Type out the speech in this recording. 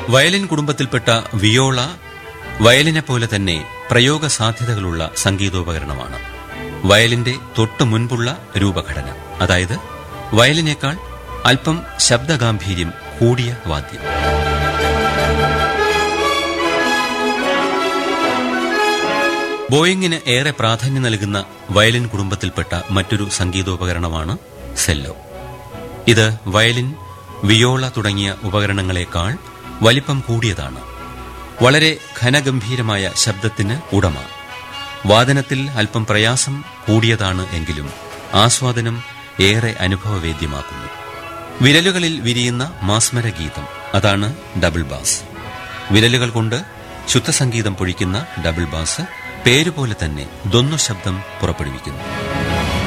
violin കുടുംബത്തിൽപ്പെട്ട Viola വയലിനെ പോലെ തന്നെ പ്രയോഗ സാധ്യതകളുള്ള സംഗീതോപകരണമാണ് വയലിന്റെ തൊട്ടു മുൻപുള്ള രൂപഘടന അതായത് വയലിനേക്കാൾ അല്പം ശബ്ദഗാംഭീര്യം കൂടിയ വാദ്യം ബോയിങ്ങിന് ഏറെ പ്രാധാന്യം നൽകുന്ന വയലിൻ കുടുംബത്തിൽപ്പെട്ട മറ്റൊരു സംഗീതോപകരണമാണ് സെല്ലോ ഇത് വയലിൻ വിയോള തുടങ്ങിയ ഉപകരണങ്ങളെക്കാൾ വലിപ്പം കൂടിയതാണ് വളരെ ഘനഗംഭീരമായ ശബ്ദത്തിന് ഉടമ വാദനത്തിൽ അല്പം പ്രയാസം കൂടിയതാണ് എങ്കിലും ആസ്വാദനം ഏറെ അനുഭവവേദ്യമാക്കുന്നു വിരലുകളിൽ വിരിയുന്ന മാസ്മര ഗീതം അതാണ് ഡബിൾ ബാസ് വിരലുകൾ കൊണ്ട് ശുദ്ധസംഗീതം പൊഴിക്കുന്ന ഡബിൾ ബാസ് പേരുപോലെ തന്നെ ദൊന്നു ശബ്ദം പുറപ്പെടുവിക്കുന്നു